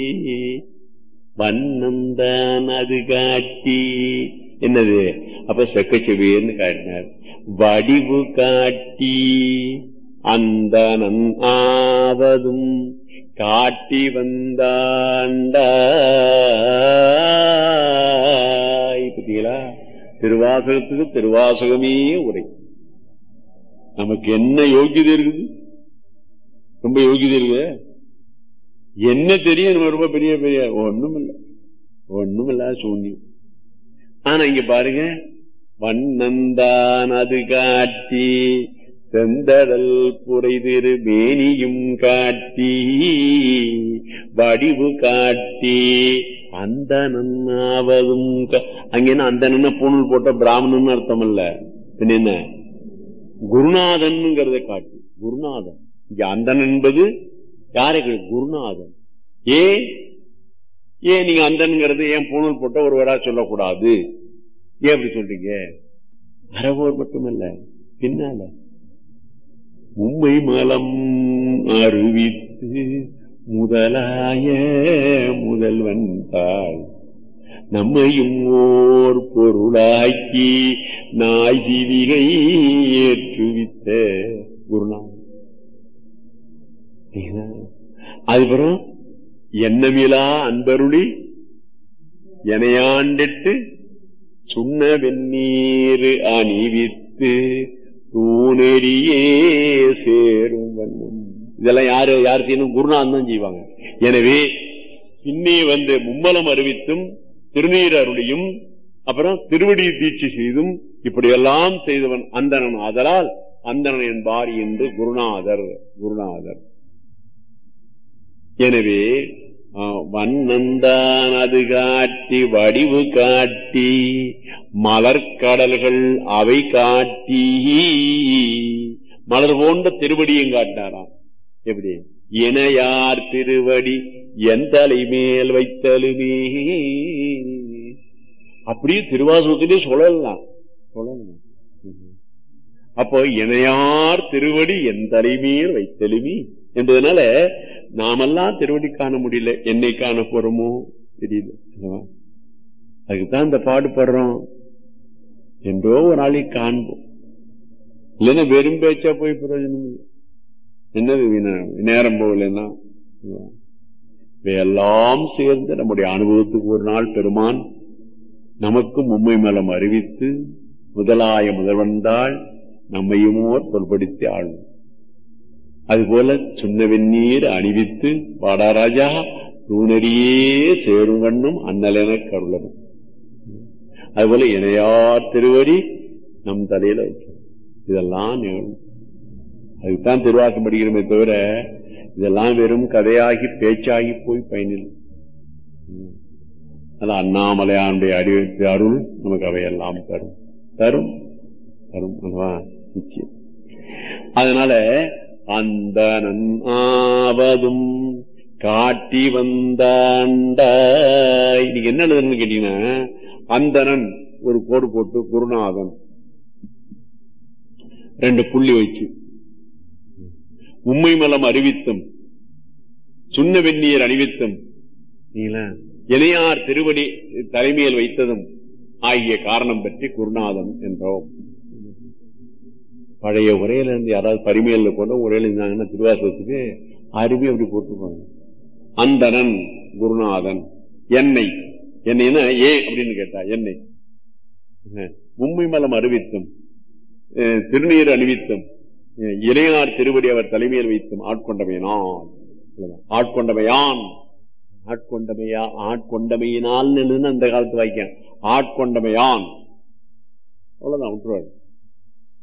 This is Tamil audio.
வண்ணந்தான் அது காட்டி என்னது அப்ப செக்கச்செவியன்னு காட்டினார் வடிவு காட்டி அந்த ஆவதும் காட்டி வந்தாண்டாய் பார்த்தீங்களா திருவாசகத்துக்கு திருவாசகமே உரை நமக்கு என்ன யோகியதை இருக்குது ரொம்ப யோகியதை இருக்குது என்ன தெரியும் நம்ம ரொம்ப பெரிய பெரிய ஒண்ணும் இல்லை ஒண்ணும் இல்லாத சூன்யம் ஆனா இங்க பாருங்க வண்ணந்தான் அது காட்டி செந்தடல் புரைதிரு மேனியும் காட்டி வடிவு காட்டி அந்த நன்னாவதும் அங்க என்ன அந்த நன்ன பூணல் போட்ட பிராமணன் அர்த்தம் அல்ல பின்ன என்ன குருநாதன்ங்கிறத காட்டி குருநாதன் இங்க அந்தன் என்பது யாரை குருநாதன் ஏ ஏன் நீங்க அந்தன்கிறது ஏன் பூணல் போட்ட ஒருவரா சொல்லக்கூடாது ஏன் அப்படி சொல்றீங்க அறவோர் மட்டுமல்ல பின்னால உண்மை மலம் அறிவித்து முதலாய முதல்வன் தாய் நம்மையும் ஓர் பொருளாக்கி நாய்ஜீவிகை ஏற்றுவித்த குருநாதன் அதுக்கப்புறம் எண்ணமிலா அன்பருளி எனையாண்டிட்டு சுண்ண வெந்நீர் அணிவித்து தூணெறியே சேரும் வண்ணம் இதெல்லாம் யாரு யார் செய்யணும் குருநாதன் தான் செய்வாங்க எனவே பின்னே வந்து மும்மலம் அறிவித்தும் திருநீர் அருளியும் அப்புறம் திருவடி தீட்சி செய்தும் இப்படியெல்லாம் செய்தவன் அந்தணன் ஆதலால் அந்தணன் என்பார் என்று குருநாதர் குருநாதர் எனவே வண்ணந்தான் அது காட்டி வடிவு காட்டி மலர்கடல்கள் அவை காட்டி மலர் போன்ற திருவடியும் காட்டினாராம் எப்படி இணையார் திருவடி என் தலை மேல் வைத்தலுமே அப்படியே திருவாசகத்திலே சொல்லலாம் சொல்லலாம் அப்போ இணையார் திருவடி என் தலைமையில் வைத்தலுமே என்பதனால நாமெல்லாம் திருவடி காண முடியல என்னை காண போறோமோ தெரியல அதுக்குதான் இந்த பாடுபடுறோம் என்றோ ஒரு நாளைக்கு காண்போம் இல்லைன்னா வெறும் பேச்சா போய் பிரயோஜனம் இல்லை என்னது நேரம் போகலன்னா இவையெல்லாம் சேர்ந்து நம்முடைய அனுபவத்துக்கு ஒரு நாள் பெருமான் நமக்கும் உண்மை மலம் அறிவித்து முதலாய முதல்வந்தாள் நம்மையுமோர் தொல்படுத்தி ஆளும் அதுபோல சுண்ண வெந்நீர் அணிவித்து பாடாராஜா தூணரியே சேரும் வண்ணம் அண்ணலென கருளனும் அதுபோல இணையார் திருவடி நம் தலையில வைக்கணும் இதெல்லாம் நிகழும் அதுக்குத்தான் திருவாசம் படிக்கிறோமே தவிர இதெல்லாம் வெறும் கதையாகி பேச்சாகி போய் பயனில்லை அதான் அண்ணாமலையானுடைய அறிவித்து அருள் நமக்கு அவையெல்லாம் தரும் தரும் தரும் நிச்சயம் அதனால அந்த ஆவதும் காட்டி வந்தாண்டா இன்னைக்கு என்ன எழுதுன்னு கேட்டீங்கன்னா அந்தனன் ஒரு கோடு போட்டு குருநாதன் ரெண்டு புள்ளி வச்சு உண்மை மலம் அறிவித்தும் சுண்ண வெந்நீர் அணிவித்தும் இணையார் திருவடி தலைமையில் வைத்ததும் ஆகிய காரணம் பற்றி குருநாதன் என்றோம் பழைய உரையில இருந்து யாராவது பரிமையில கொண்ட உரையில இருந்தாங்கன்னா திருவாசகத்துக்கு அருமை அப்படி போட்டுருப்பாங்க அந்தனன் குருநாதன் என்னை என்னைன்னா ஏன் அப்படின்னு கேட்டா என்னை உண்மை மலம் அறிவித்தும் திருநீர் அணிவித்தும் இளையார் திருவடி அவர் தலைமையில் வைத்தும் ஆட்கொண்டமையினால் ஆட்கொண்டமையான் ஆட்கொண்டமையா ஆட்கொண்டமையினால் அந்த காலத்து வாய்க்க ஆட்கொண்டமையான் அவ்வளவுதான் விட்டுருவாரு